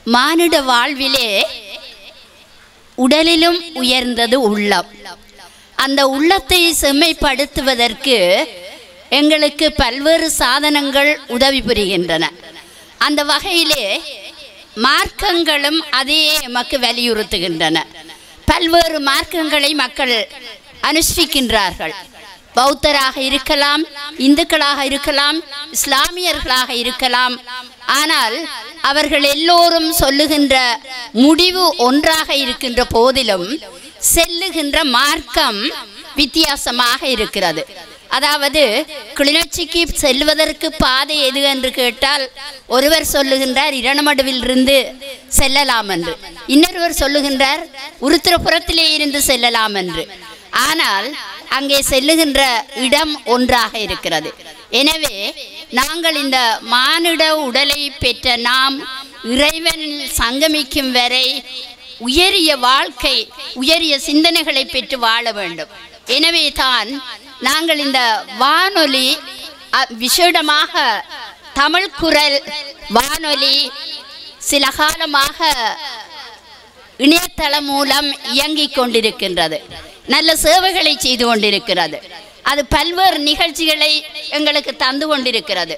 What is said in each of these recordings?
மானிட வாழ்விலே உடலிலும் உயர்ந்தது உள்ளம் அந்த உள்ளத்தை செம்மைப்படுத்துவதற்கு எங்களுக்கு பல்வேறு சாதனங்கள் உதவி புரிகின்றன அந்த வகையிலே மார்க்கங்களும் அதே எமக்கு வலியுறுத்துகின்றன பல்வேறு மார்க்கங்களை மக்கள் அனுஷ்டிக்கின்றார்கள் பௌத்தராக இருக்கலாம் இந்துக்களாக இருக்கலாம் இஸ்லாமியர்களாக இருக்கலாம் ஆனால் அவர்கள் எல்லோரும் சொல்லுகின்ற முடிவு ஒன்றாக இருக்கின்ற போதிலும் செல்லுகின்ற மார்க்கம் வித்தியாசமாக இருக்கிறது அதாவது கிளிநொச்சிக்கு செல்வதற்கு பாதை எது என்று கேட்டால் ஒருவர் சொல்லுகின்றார் இரணமடுவில் இருந்து செல்லலாம் என்று இன்னொருவர் சொல்லுகின்றார் உருத்திரபுரத்திலே இருந்து செல்லலாம் என்று ஆனால் அங்கே செல்லுகின்ற இடம் ஒன்றாக இருக்கிறது எனவே நாங்கள் இந்த மானிட உடலை பெற்ற நாம் இறைவன் சங்கமிக்கும் வரை உயரிய வாழ்க்கை உயரிய சிந்தனைகளை பெற்று வாழ வேண்டும் எனவே தான் நாங்கள் இந்த வானொலி அ- விசேடமாக தமிழ் குரல் வானொலி சில காலமாக இணையதளம் மூலம் இயங்கிக் கொண்டிருக்கின்றது நல்ல சேவைகளை செய்து கொண்டிருக்கிறது அது பல்வேறு நிகழ்ச்சிகளை எங்களுக்கு தந்து கொண்டிருக்கிறது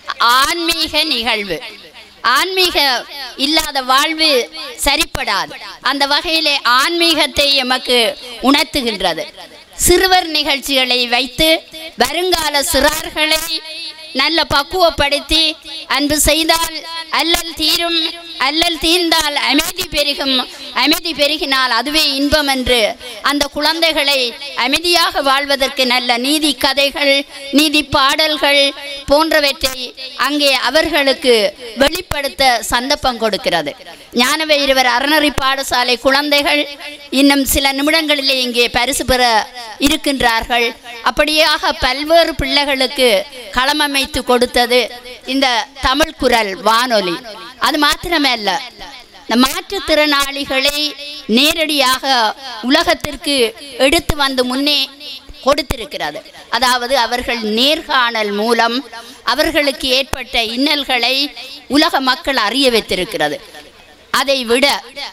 ஆன்மீக நிகழ்வு ஆன்மீக இல்லாத வாழ்வு சரிப்படாது அந்த வகையிலே ஆன்மீகத்தை எமக்கு உணர்த்துகின்றது சிறுவர் நிகழ்ச்சிகளை வைத்து வருங்கால சிறார்களை நல்ல பக்குவப்படுத்தி அன்பு செய்தால் அல்லல் தீரும் அல்லல் தீர்ந்தால் அமைதி பெருகும் அமைதி பெருகினால் அதுவே இன்பம் என்று அந்த குழந்தைகளை அமைதியாக வாழ்வதற்கு நல்ல நீதி கதைகள் நீதி பாடல்கள் போன்றவற்றை அங்கே அவர்களுக்கு வெளிப்படுத்த சந்தர்ப்பம் கொடுக்கிறது ஞானவே இருவர் அறநெறி பாடசாலை குழந்தைகள் இன்னும் சில நிமிடங்களிலே இங்கே பரிசு பெற இருக்கின்றார்கள் அப்படியாக பல்வேறு பிள்ளைகளுக்கு களமமைத்து கொடுத்தது இந்த தமிழ் குரல் வானொலி அது மாத்திரமல்ல இந்த மாற்றுத்திறனாளிகளை நேரடியாக உலகத்திற்கு எடுத்து வந்து முன்னே கொடுத்திருக்கிறது அதாவது அவர்கள் நேர்காணல் மூலம் அவர்களுக்கு ஏற்பட்ட இன்னல்களை உலக மக்கள் அறிய வைத்திருக்கிறது அதை விட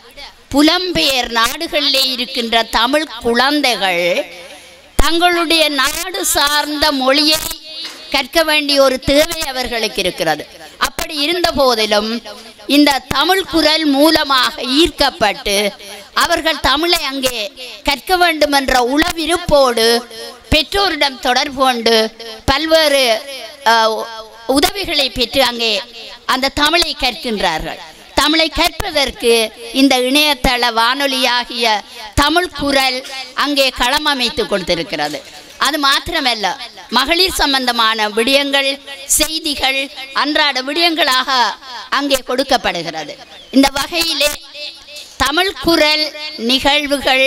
புலம்பெயர் நாடுகளிலே இருக்கின்ற தமிழ் குழந்தைகள் தங்களுடைய நாடு சார்ந்த மொழியை கற்க வேண்டிய ஒரு தேவை அவர்களுக்கு இருக்கிறது அப்படி இருந்த போதிலும் இந்த தமிழ் குரல் மூலமாக ஈர்க்கப்பட்டு அவர்கள் தமிழை அங்கே கற்க வேண்டும் என்ற உளவிருப்போடு பெற்றோரிடம் தொடர்பு கொண்டு பல்வேறு அஹ், உதவிகளை பெற்று அங்கே அந்த தமிழை கற்கின்றார்கள் தமிழை கற்பதற்கு இந்த இணையதள வானொலியாகிய தமிழ் குரல் அங்கே களம் அமைத்து கொடுத்திருக்கிறது அது மாத்திரமல்ல மகளிர் சம்பந்தமான விடயங்கள் செய்திகள் அன்றாட விடயங்களாக அங்கே கொடுக்கப்படுகிறது இந்த வகையிலே தமிழ் குரல் நிகழ்வுகள்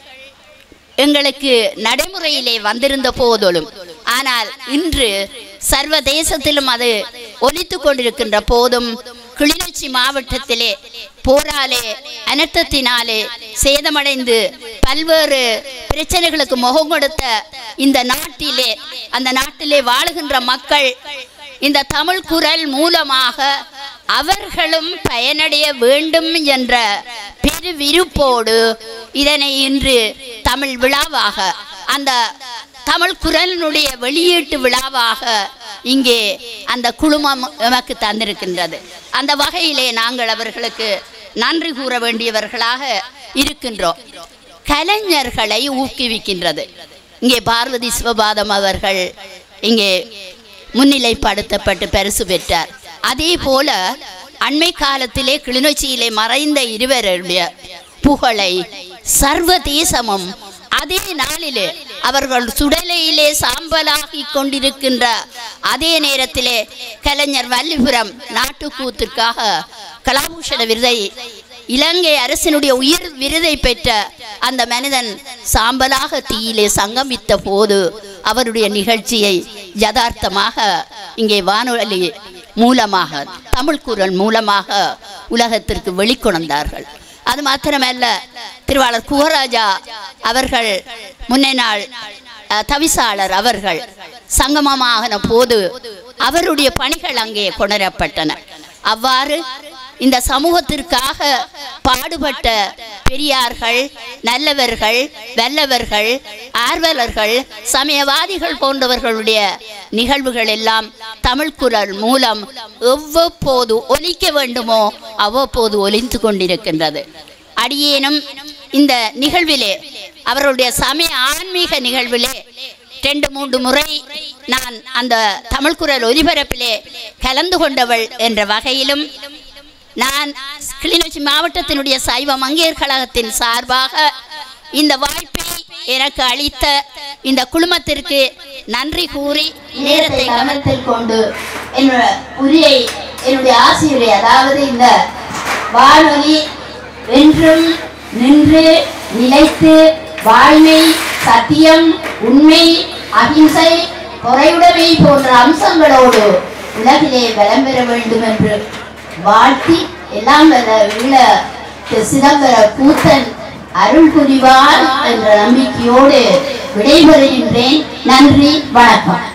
எங்களுக்கு நடைமுறையிலே வந்திருந்த போதிலும் ஆனால் இன்று சர்வதேசத்திலும் அது ஒலித்து கொண்டிருக்கின்ற போதும் கிளிநொச்சி மாவட்டத்திலே போராலே அனர்த்தத்தினாலே சேதமடைந்து பல்வேறு பிரச்சனைகளுக்கு முகம் கொடுத்த இந்த நாட்டிலே அந்த நாட்டிலே வாழுகின்ற மக்கள் இந்த தமிழ் குரல் மூலமாக அவர்களும் பயனடைய வேண்டும் என்ற பெரு விருப்போடு இதனை இன்று தமிழ் விழாவாக அந்த தமிழ் குரலினுடைய வெளியீட்டு விழாவாக இங்கே அந்த குழுமம் எமக்கு தந்திருக்கின்றது அந்த வகையிலே நாங்கள் அவர்களுக்கு நன்றி கூற வேண்டியவர்களாக இருக்கின்றோம் கலைஞர்களை ஊக்குவிக்கின்றது இங்கே பார்வதி சிவபாதம் அவர்கள் இங்கே முன்னிலைப்படுத்தப்பட்டு பரிசு பெற்றார் அதே போல அண்மை காலத்திலே கிளிநொச்சியிலே மறைந்த இருவருடைய புகழை சர்வதேசமும் அதே நாளிலே அவர்கள் சுடலையிலே சாம்பலாகி கொண்டிருக்கின்ற அதே நேரத்திலே கலைஞர் வல்லிபுரம் நாட்டுக்கூத்திற்காக கலாபூஷண விருதை இலங்கை அரசினுடைய உயிர் விருதை பெற்ற அந்த மனிதன் சாம்பலாக தீயிலே சங்கமித்த போது அவருடைய நிகழ்ச்சியை யதார்த்தமாக இங்கே வானொலி மூலமாக தமிழ் குரல் மூலமாக உலகத்திற்கு வெளிக்கொணர்ந்தார்கள் அது மாத்திரமல்ல திருவாளர் குகராஜா அவர்கள் முன்னே நாள் அஹ், தவிசாளர் அவர்கள் சங்கமமான போது அவருடைய பணிகள் அங்கே கொணரப்பட்டன அவ்வாறு இந்த சமூகத்திற்காக பாடுபட்ட பெரியார்கள் நல்லவர்கள் வல்லவர்கள் ஆர்வலர்கள் சமயவாதிகள் போன்றவர்களுடைய நிகழ்வுகள் எல்லாம் தமிழ் குரல் மூலம் எவ்வப்போது ஒலிக்க வேண்டுமோ அவ்வப்போது ஒலிந்து கொண்டிருக்கின்றது அடியேனும் இந்த நிகழ்விலே அவர்களுடைய சமய ஆன்மீக நிகழ்விலே ரெண்டு மூன்று முறை நான் அந்த தமிழ் குரல் ஒலிபரப்பிலே கலந்து கொண்டவள் என்ற வகையிலும் நான் கிளிநொச்சி மாவட்டத்தினுடைய சைவ மங்கையர் கழகத்தின் சார்பாக இந்த வாய்ப்பை எனக்கு அளித்த இந்த குழுமத்திற்கு நன்றி கூறி நேரத்தை கவனத்தில் கொண்டு என்னோட உரையை என்னுடைய ஆசிரியரை அதாவது இந்த வானொலி என்றும் நின்று நிலைத்து வாழ்மை சத்தியம் உண்மை அகிம்சை பொறையுடைமை போன்ற அம்சங்களோடு உலகிலே வலம் பெற வேண்டும் என்று வாழ்த்தி எல்லாம் வல்ல உள்ள திரு சிதம்பர கூத்தன் அருள் புரிவார் என்ற நம்பிக்கையோடு விடைபெறுகின்றேன் நன்றி வணக்கம்